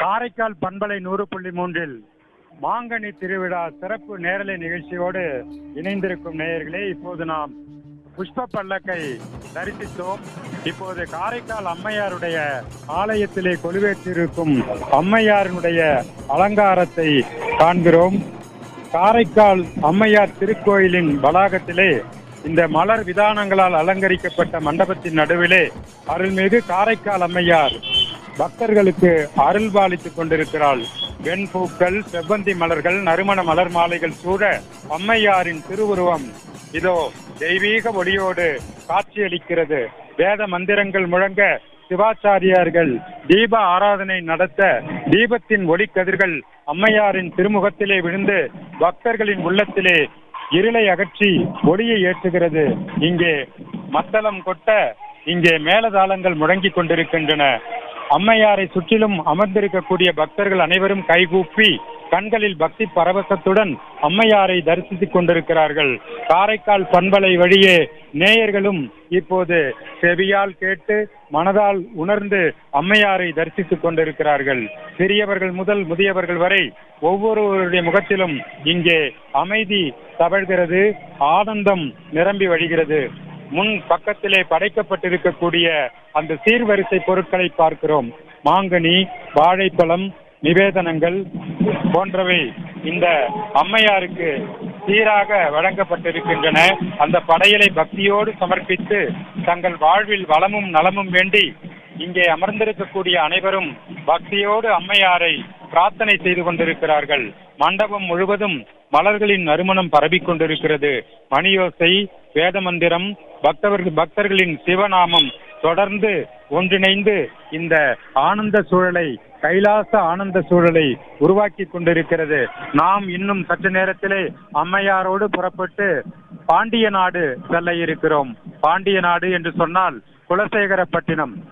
காரைக்கால் பண்பலை நூறு புள்ளி மூன்றில் மாங்கனி திருவிழா சிறப்பு நேரலை நிகழ்ச்சியோடு இணைந்திருக்கும் நேயர்களே இப்போது நாம் புஷ்ப பல்லக்கை தரிசித்தோம் இப்போது காரைக்கால் அம்மையாருடைய ஆலயத்திலே கொலுவேற்றிருக்கும் அம்மையாரினுடைய அலங்காரத்தை காண்கிறோம் காரைக்கால் அம்மையார் திருக்கோயிலின் வளாகத்திலே இந்த மலர் விதானங்களால் அலங்கரிக்கப்பட்ட மண்டபத்தின் நடுவிலே அருள்மிகு காரைக்கால் அம்மையார் பக்தர்களுக்கு அருள்பாலித்துக் கொண்டிருக்கிறாள் வெண்பூக்கள் செவ்வந்தி மலர்கள் நறுமண மலர் மாலைகள் சூழ அம்மையாரின் திருவுருவம் இதோ தெய்வீக ஒளியோடு காட்சியளிக்கிறது வேத மந்திரங்கள் முழங்க சிவாச்சாரியார்கள் தீப ஆராதனை நடத்த தீபத்தின் ஒளிக்கதிர்கள் அம்மையாரின் திருமுகத்திலே விழுந்து பக்தர்களின் உள்ளத்திலே இருளை அகற்றி ஒளியை ஏற்றுகிறது இங்கே மத்தளம் கொட்ட இங்கே மேலதாளங்கள் முழங்கிக் கொண்டிருக்கின்றன அம்மையாரை சுற்றிலும் அமர்ந்திருக்கக்கூடிய பக்தர்கள் அனைவரும் கைகூப்பி கண்களில் பக்தி பரவசத்துடன் அம்மையாரை தரிசித்துக் கொண்டிருக்கிறார்கள் காரைக்கால் பண்பலை வழியே நேயர்களும் இப்போது செவியால் கேட்டு மனதால் உணர்ந்து அம்மையாரை தரிசித்துக் கொண்டிருக்கிறார்கள் சிறியவர்கள் முதல் முதியவர்கள் வரை ஒவ்வொருவருடைய முகத்திலும் இங்கே அமைதி தவழ்கிறது ஆனந்தம் நிரம்பி வழிகிறது முன் பக்கத்திலே படைக்கப்பட்டிருக்கக்கூடிய அந்த சீர்வரிசை பொருட்களை பார்க்கிறோம் மாங்கனி வாழைப்பழம் நிவேதனங்கள் போன்றவை இந்த அம்மையாருக்கு சீராக வழங்கப்பட்டிருக்கின்றன அந்த படையலை பக்தியோடு சமர்ப்பித்து தங்கள் வாழ்வில் வளமும் நலமும் வேண்டி இங்கே அமர்ந்திருக்கக்கூடிய அனைவரும் பக்தியோடு அம்மையாரை பிரார்த்தனை செய்து கொண்டிருக்கிறார்கள் மண்டபம் முழுவதும் மலர்களின் நறுமணம் பரவிக் கொண்டிருக்கிறது மணியோசை வேத மந்திரம் பக்தவர்கள் பக்தர்களின் சிவநாமம் தொடர்ந்து ஒன்றிணைந்து இந்த ஆனந்த சூழலை கைலாச ஆனந்த சூழலை உருவாக்கி கொண்டிருக்கிறது நாம் இன்னும் சற்று நேரத்திலே அம்மையாரோடு புறப்பட்டு பாண்டிய நாடு செல்ல இருக்கிறோம் பாண்டிய நாடு என்று சொன்னால் குலசேகரப்பட்டினம்